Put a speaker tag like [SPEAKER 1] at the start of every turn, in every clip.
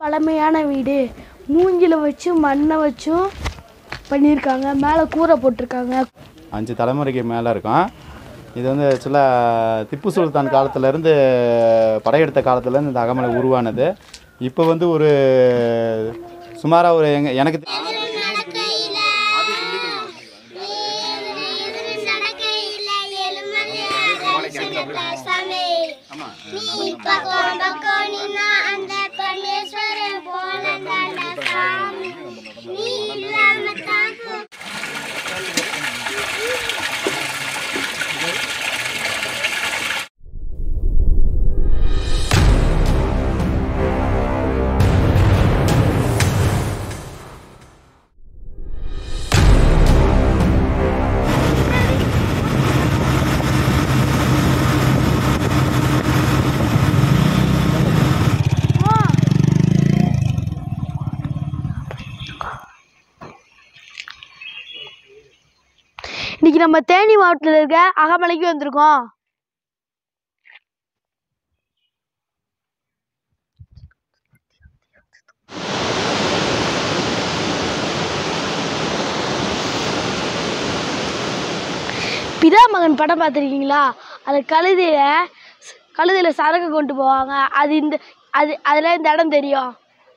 [SPEAKER 1] பழமையான வீடு மூங்கில வச்சும் மண்ணை வச்சும் பண்ணியிருக்காங்க மேலே கூரை போட்டிருக்காங்க
[SPEAKER 2] அஞ்சு தலைமுறைக்கு மேலே இருக்கும் இது வந்து ஆக்சுவலாக திப்பு சுல்தான் காலத்துலேருந்து படையெடுத்த காலத்துலேருந்து இந்த அகமலை உருவானது இப்போ வந்து ஒரு சுமாராக ஒரு எங்க எனக்கு தெ-
[SPEAKER 3] நடக்கையில நடக்கையில எலுமலையாட சாமி நீ பக்கம் பக்கம் நின்னா அந்த பன்னீஸ்வரன் போல தாண்டா சாமி நீ இல்லாம தான் போ-
[SPEAKER 1] இன்னைக்கு நம்ம தேனி மாவட்டத்தில் இருக்க அகமலைக்கு வந்திருக்கோம் பிதாமகன் படம் பார்த்துருக்கீங்களா அது கழுதையில் கழுதையில் சரக்கு கொண்டு போவாங்க அது இந்த அது அதில் இந்த இடம் தெரியும்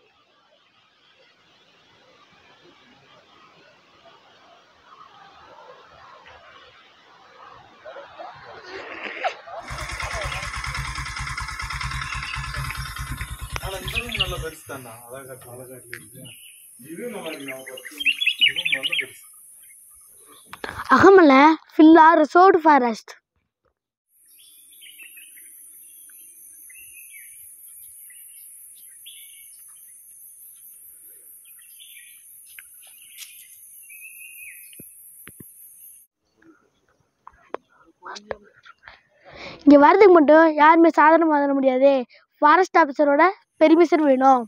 [SPEAKER 1] அகமலை ஃபுல்லாக ரிசோர்ட் ஃபாரஸ்ட் இங்கே வரதுக்கு மட்டும் யாருமே சாதாரண வர முடியாது ஃபாரஸ்ட் ஆஃபீஸரோட பெர்மிஷன் வேணும்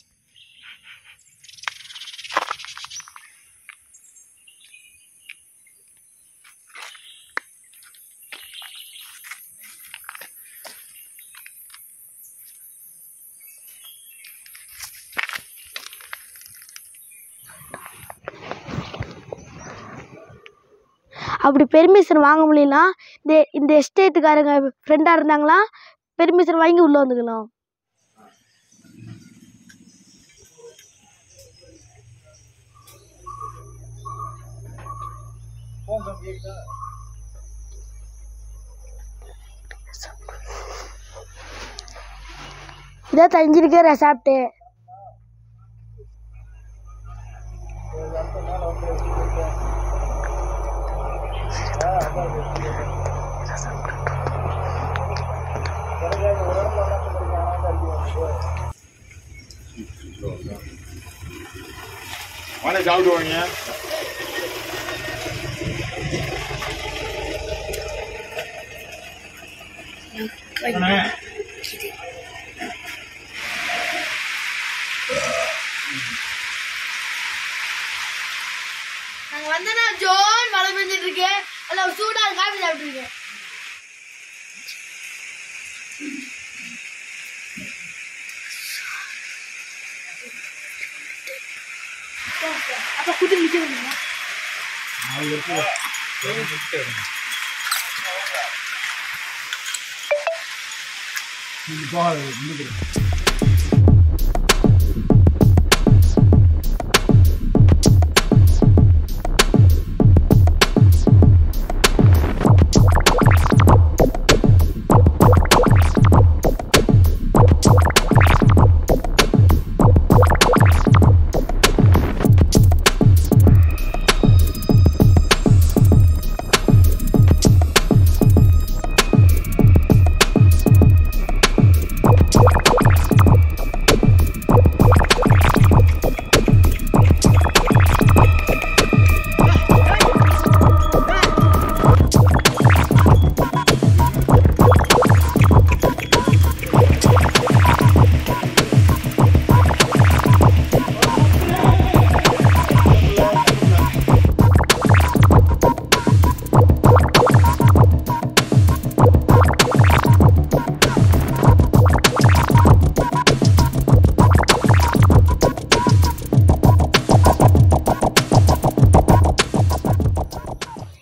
[SPEAKER 1] அப்படி பெர்மிஷன் வாங்க முடியலனா இந்த இந்த எஸ்டேட்டுக்காரங்க ஃப்ரெண்டாக இருந்தாங்களா பெர்மிஷன் வாங்கி உள்ளே வந்துக்கலாம் இதான் தெரிஞ்சிருக்கே ரெசார்ட்டு
[SPEAKER 4] வாங்க சாப்பிடுவாங்க
[SPEAKER 1] நாங்கள் வந்தோன்னா ஜோன் மழை பெஞ்சிட்டு இருக்கேன் அதில் சூடாக காஃபி சாப்பிட்ருக்கேன் அப்போ குட்டி நிற்க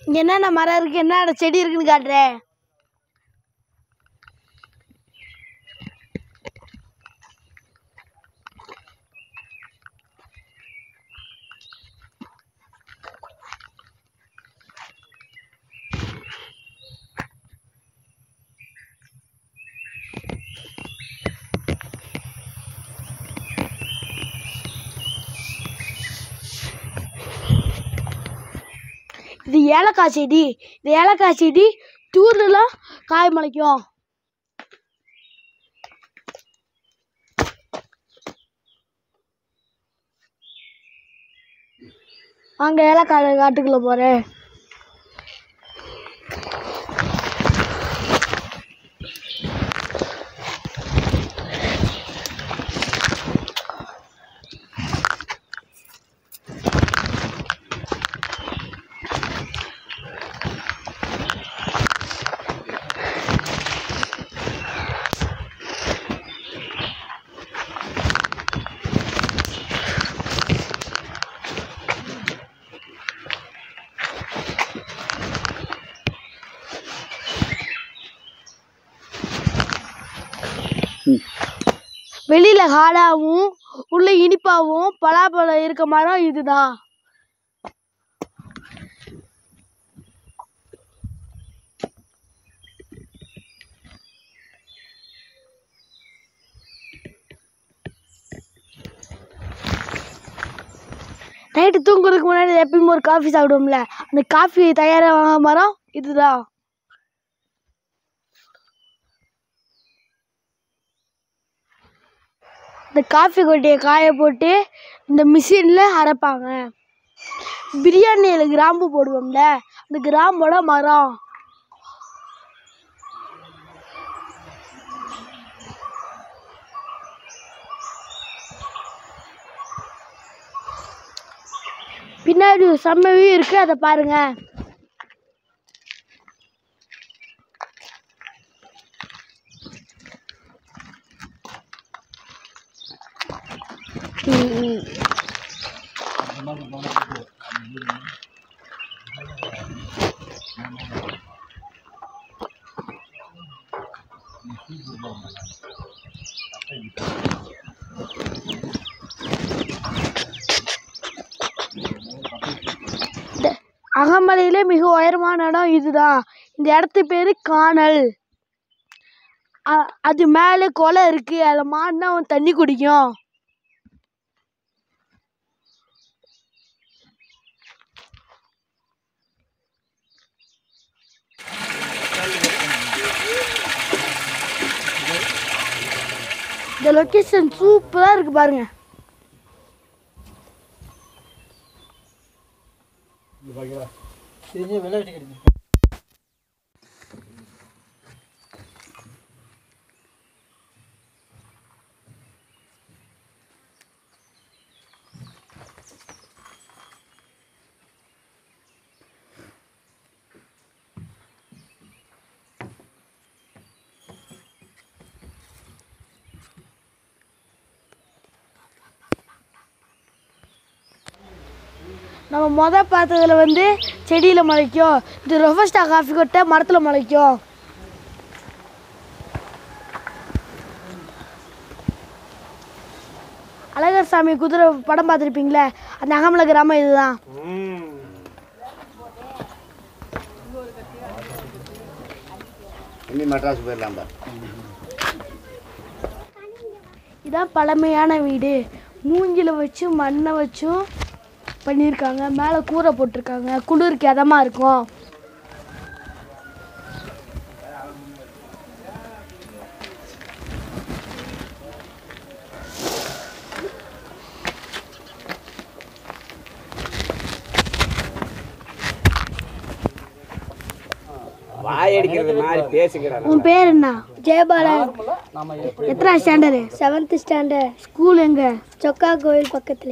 [SPEAKER 1] இங்கே என்னென்ன மரம் இருக்குது என்னென்ன செடி இருக்குன்னு காட்டுறேன் இது ஏலக்காய் செடி இது ஏலக்காய் செடி தூர்லாம் காய் முளைக்கும் வாங்க ஏலக்காய் காட்டுக்குள்ள போறேன் வெளியில ஹார்டாகவும் உள்ள இனிப்பாகவும் பலாப்பழம் இருக்க மரம் இதுதான் நைட்டு தூங்குறதுக்கு முன்னாடி எப்பயுமே ஒரு காஃபி சாப்பிடுவோம்ல அந்த காஃபி தயாராக மரம் இதுதான் இந்த காஃபி கொட்டையை காய போட்டு இந்த மிஷினில் அரைப்பாங்க பிரியாணியில் கிராம்பு போடுவோம்ல அந்த கிராம்போட மரம் பின்னாடி ஒரு செம்ம view இருக்கு அதை பாருங்க ம். இந்த அகமலையிலே மிக உயரமான இடம் இதுதான் இந்த இடத்து பேர் காணல் அ- அது மேலே குளம் இருக்கு அதில் மாடினா அவன் தண்ணி குடிக்கும் இந்த லொக்கேஷன் சூப்பராக இருக்கு பாருங்க நம்ம முத பார்த்ததுல வந்து செடியில் முளைக்கும் இது ரொபஸ்டா காஃபி கொட்டை மரத்தில் முளைக்கும் அழகர் சாமி குதிரை படம் பார்த்துருப்பீங்களே அந்த அகமலை கிராமம் இதுதான்
[SPEAKER 2] இனி மெட்ராஸ் போயிடலாம்பா
[SPEAKER 1] இதான் பழமையான வீடு மூங்கில வச்சும் மண்ணை வச்சும் பண்ணியிருக்காங்க மேலே கூரை போட்டிருக்காங்க குளிருக்கு இதமா இருக்கும்
[SPEAKER 4] வாயடிக்கிறது மாதிரி பேசுகிறார்
[SPEAKER 1] உன் பேர் என்ன ஜெயபாலன் எத்தனை ஸ்டாண்டர்டு செவன்த் ஸ்டாண்டர்ட் ஸ்கூல் எங்க சொக்கா கோயில் பக்கத்துல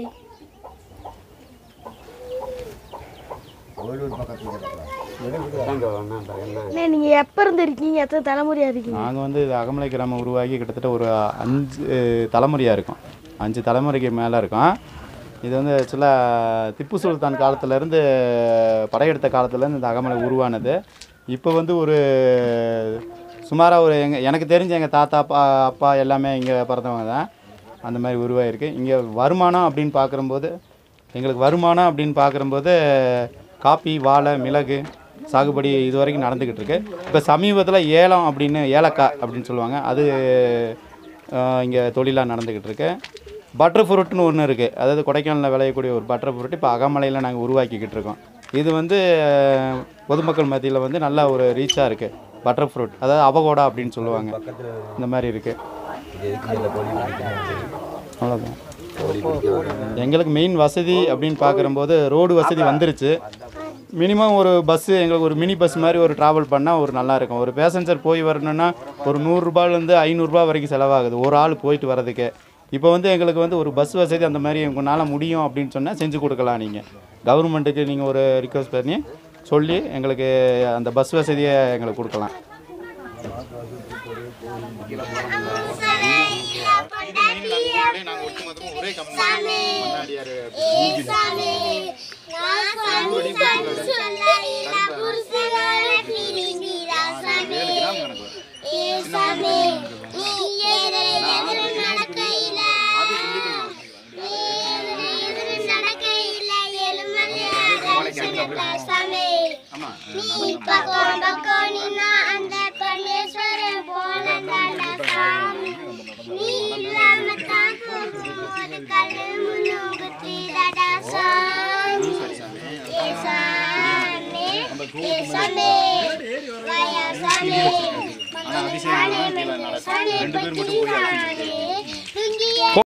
[SPEAKER 1] அண்ணே நீங்க எப்ப இருந்து இருக்கீங்க எத்தனை தலைமுறையா இருக்கீங்க
[SPEAKER 2] நாங்கள் வந்து இது அகமலை கிராமம் உருவாகி கிட்டத்தட்ட ஒரு அஞ்சு தலைமுறையாக இருக்கும் அஞ்சு தலைமுறைக்கு மேலே இருக்கும் இது வந்து ஆக்சுவலாக திப்பு சுல்தான் காலத்துலேருந்து படையெடுத்த காலத்துலேருந்து இந்த அகமலை உருவானது இப்போ வந்து ஒரு சுமாராக ஒரு எங்கள் எனக்கு தெரிஞ்ச எங்கள் தாத்தா அப்பா அப்பா எல்லாமே இங்கே பிறந்தவங்க தான் அந்த மாதிரி உருவாயிருக்கு இங்கே வருமானம் அப்படின்னு பார்க்குறம்போது எங்களுக்கு வருமானம் அப்படின்னு பார்க்குறம்போது காப்பி வாழை மிளகு சாகுபடி இது வரைக்கும் நடந்துக்கிட்டு இருக்கு இப்போ சமீபத்தில் ஏலம் அப்படின்னு ஏலக்காய் அப்படின்னு சொல்லுவாங்க அது இங்கே தொழிலாக நடந்துக்கிட்டு இருக்கு பட்டர் ஃப்ரூட்னு ஒன்று இருக்குது அதாவது கொடைக்கானலில் விளையக்கூடிய ஒரு பட்டர் ஃப்ரூட் இப்போ அகமலையில் நாங்கள் உருவாக்கிக்கிட்டு இருக்கோம் இது வந்து அஹ், பொதுமக்கள் மத்தியில் வந்து நல்ல ஒரு ரீச்சாக இருக்குது பட்டர் ஃப்ரூட் அதாவது அவகோடா அப்படின்னு சொல்லுவாங்க இந்த மாதிரி இருக்குது அவ்வளோதான் எங்களுக்கு மெயின் வசதி அப்படின்னு பார்க்குறம்போது ரோடு வசதி வந்துருச்சு மினிமம் ஒரு பஸ்ஸு எங்களுக்கு ஒரு மினி பஸ் மாதிரி ஒரு ட்ராவல் பண்ணால் ஒரு நல்லா இருக்கும் ஒரு பேசஞ்சர் போய் வரணும்னா ஒரு நூறுரூபாலேருந்து ஐநூறுரூபா வரைக்கும் செலவாகுது ஒரு ஆள் போயிட்டு வர்றதுக்கு இப்போ வந்து எங்களுக்கு வந்து ஒரு பஸ் வசதி அந்த மாதிரி உங்களால் முடியும் அப்படின்னு சொன்னால் செஞ்சு கொடுக்கலாம் நீங்கள் கவர்மெண்ட்டுக்கு நீங்கள் ஒரு ரிக்வஸ்ட் பண்ணி சொல்லி எங்களுக்கு அந்த பஸ் வசதியை எங்களுக்கு கொடுக்கலாம்
[SPEAKER 3] நீ பக்கம் பக்கம் நின்னா அந்த பன்னீஸ்வரன் போனதாண்டா சாமி நீ இல்லாம தான் போகும்போது கல்லு முன்னுகுத்திடடா சாமி ஏ சாமி ஏ சாமி வாயா சாமி மகனே சாமி மகனே சாமி பத்திரானே